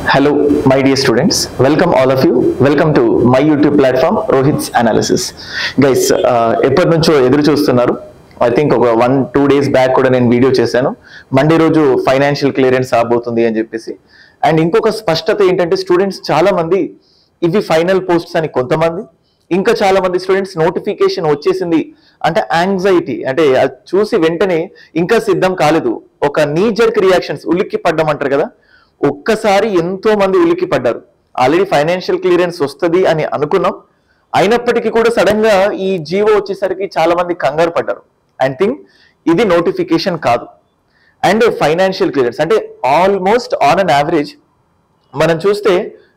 Hello, my dear students. Welcome all of you. Welcome to my YouTube platform, Rohit's Analysis. Guys, uh, ఎప్పటి నుంచో ఎదురు చూస్తున్నారు I think ఒక one two days back కూడా నేను video చేశాను మండే రోజు ఫైనాన్షియల్ క్లియరెన్స్ రాబోతుంది అని చెప్పేసి అండ్ ఇంకొక స్పష్టత ఏంటంటే స్టూడెంట్స్ చాలా మంది ఇవి ఫైనల్ పోస్ట్స్ అని కొంతమంది ఇంకా చాలా మంది స్టూడెంట్స్ నోటిఫికేషన్ వచ్చేసింది అంటే యాంగ్జైటీ అంటే అది చూసి వెంటనే ఇంకా సిద్ధం కాలేదు ఒక నీ జర్క్ రియాక్షన్స్ ఉలిక్కి పడ్డం అంటారు కదా ఒక్కసారి ఎంతో మంది ఉలిక్కి పడ్డారు ఆల్రెడీ ఫైనాన్షియల్ క్లియరెన్స్ వస్తుంది అని అనుకున్నాం అయినప్పటికీ కూడా సడన్ గా ఈ జీవో వచ్చేసరికి చాలా మంది కంగారు పడ్డారు అండ్ థింక్ ఇది నోటిఫికేషన్ కాదు అండ్ ఫైనాన్షియల్ క్లియరెన్స్ అంటే ఆల్మోస్ట్ ఆన్ అన్ యావరేజ్ మనం చూస్తే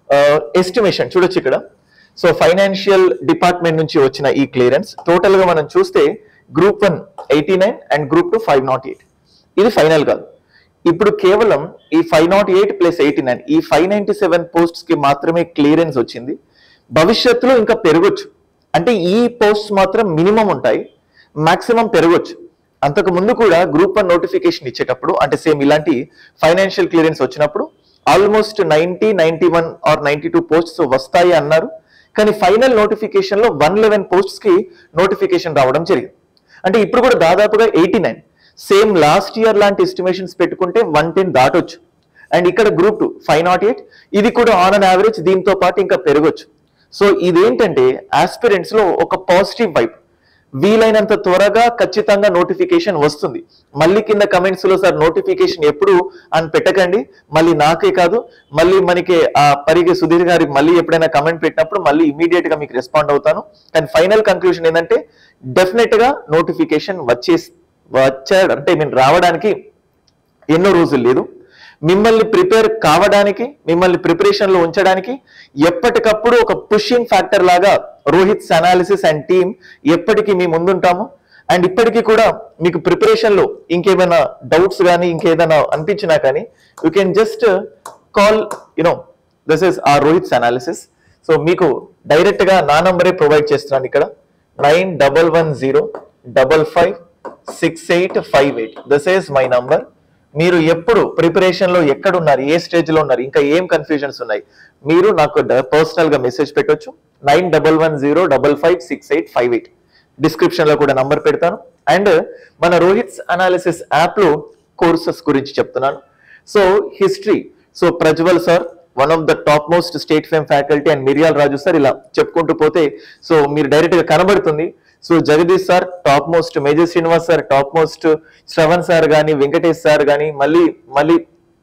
ఎస్టిమేషన్ చూడొచ్చు ఇక్కడ సో ఫైనాన్షియల్ డిపార్ట్మెంట్ నుంచి వచ్చిన ఈ క్లియరెన్స్ టోటల్ గా మనం చూస్తే group one eighty nine and group two five nought eight ఇది ఫైనల్ కాదు ఇప్పుడు కేవలం ఈ five nought eight plus eighty nine ఈ ఫైవ్ నైన్టీ సెవెన్ పోస్ట్స్ కి మాత్రమే క్లియరెన్స్ వచ్చింది భవిష్యత్తులో ఇంకా పెరగొచ్చు అంటే ఈ పోస్ట్ మాత్రం మినిమం ఉంటాయి మాక్సిమం పెరగొచ్చు అంతకు ముందు కూడా గ్రూప్ వన్ నోటిఫికేషన్ ఇచ్చేటప్పుడు అంటే సేమ్ ఇలాంటి ఫైనాన్షియల్ క్లియరెన్స్ వచ్చినప్పుడు almost ninety ninety one or ninety two posts వస్తాయి అన్నారు కానీ ఫైనల్ నోటిఫికేషన్ లో వన్ లెవెన్ పోస్ట్స్ కి నోటిఫికేషన్ రావడం జరిగింది అంటే ఇప్పుడు కూడా దాదాపుగా eighty nine same last year లాంటి ఎస్టిమేషన్స్ పెట్టుకుంటే వన్ టెన్ దాటొచ్చు అండ్ ఇక్కడ group two five nought eight ఇది కూడా ఆన్ అన్ యావరేజ్ దీంతో పాటు ఇంకా పెరగొచ్చు సో ఇదేంటంటే ఆస్పిరెంట్స్ లో ఒక పాజిటివ్ వైబ్ వీలైనంత త్వరగా ఖచ్చితంగా నోటిఫికేషన్ వస్తుంది మళ్ళీ కింద కమెంట్స్ లో సార్ నోటిఫికేషన్ ఎప్పుడు అని పెట్టకండి మళ్ళీ నాకే కాదు మళ్ళీ మనకి ఆ పరిగి సుధీర్ గారి మళ్ళీ ఎప్పుడైనా కమెంట్ పెట్టినప్పుడు మళ్ళీ ఇమీడియట్ గా మీకు రెస్పాండ్ అవుతాను కానీ ఫైనల్ కంక్లూజన్ ఏంటంటే డెఫినెట్ గా నోటిఫికేషన్ వచ్చే వచ్చాడు అంటే మీన్ రావడానికి ఎన్నో రోజులు లేదు మిమ్మల్ని ప్రిపేర్ కావడానికి మిమ్మల్ని ప్రిపరేషన్ లో ఉంచడానికి ఎప్పటికప్పుడు ఒక పుషింగ్ ఫ్యాక్టర్ లాగా రోహిత్స్ అనాలిసిస్ అండ్ టీమ్ ఎప్పటికీ మీ ముందుంటాము అండ్ ఇప్పటికీ కూడా మీకు ప్రిపరేషన్ లో ఇంకేమైనా డౌట్స్ కానీ ఇంకేదైనా అనిపించినా కానీ you can just call you know this is a Rohit's analysis so మీకు డైరెక్ట్ గా నా నంబరే ప్రొవైడ్ చేస్తున్నాను ఇక్కడ nine double one zero double five six eight five eight this is my number మీరు ఎప్పుడు ప్రిపరేషన్ లో ఎక్కడ ఉన్నారు ఏ స్టేజ్ లో ఉన్నారు ఇంకా ఏం కన్ఫ్యూజన్స్ ఉన్నాయి మీరు నాకు పర్సనల్ గా మెసేజ్ పెట్టొచ్చు nine double one zero double five six eight five eight description లో కూడా నంబర్ పెడతాను అండ్ మన రోహిత్స్ అనాలిసిస్ యాప్ లో కోర్సెస్ గురించి చెప్తున్నాను so history so Prajwal sir one of the top most state fame faculty and Miriyal Raju sir ఇలా చెప్పుకుంటూ పోతే సో మీరు డైరెక్ట్ గా కనబడుతుంది so Jagadish sir top most major Srinivas sir top most Shravan sir కానీ వెంకటేష్ సార్ కానీ మళ్ళీ మళ్ళీ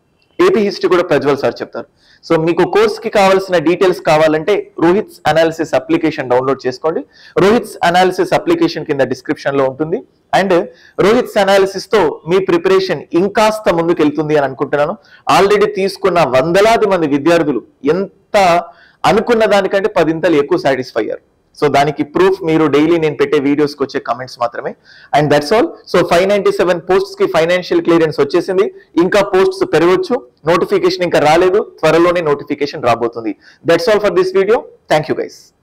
ఏపీ హిస్టరీ కూడా ప్రజ్వల్ సార్ చెప్తారు సో మీకు కోర్స్ కి కావాల్సిన డీటెయిల్స్ కావాలంటే రోహిత్స్ అనాలిసిస్ అప్లికేషన్ డౌన్లోడ్ చేసుకోండి రోహిత్స్ అనాలిసిస్ అప్లికేషన్ కింద డిస్క్రిప్షన్ లో ఉంటుంది అండ్ రోహిత్స్ అనాలిసిస్ తో మీ ప్రిపరేషన్ ఇంకాస్త ముందుకు వెళ్తుంది అని అనుకుంటున్నాను ఆల్రెడీ తీసుకున్న వందలాది మంది విద్యార్థులు ఎంత అనుకున్న దానికంటే పదింతలు ఎక్కువ సాటిస్ఫై అయ్యారు సో దానికి ప్రూఫ్ మీరు డైలీ నేను పెట్టే వీడియోస్ కి వచ్చే కమెంట్స్ మాత్రమే and that's all so five ninety seven posts కి ఫైనాన్షియల్ క్లియరెన్స్ వచ్చేసింది ఇంకా పోస్ట్స్ పెరగొచ్చు నోటిఫికేషన్ ఇంకా రాలేదు త్వరలోనే నోటిఫికేషన్ రాబోతుంది that's all for this video thank you guys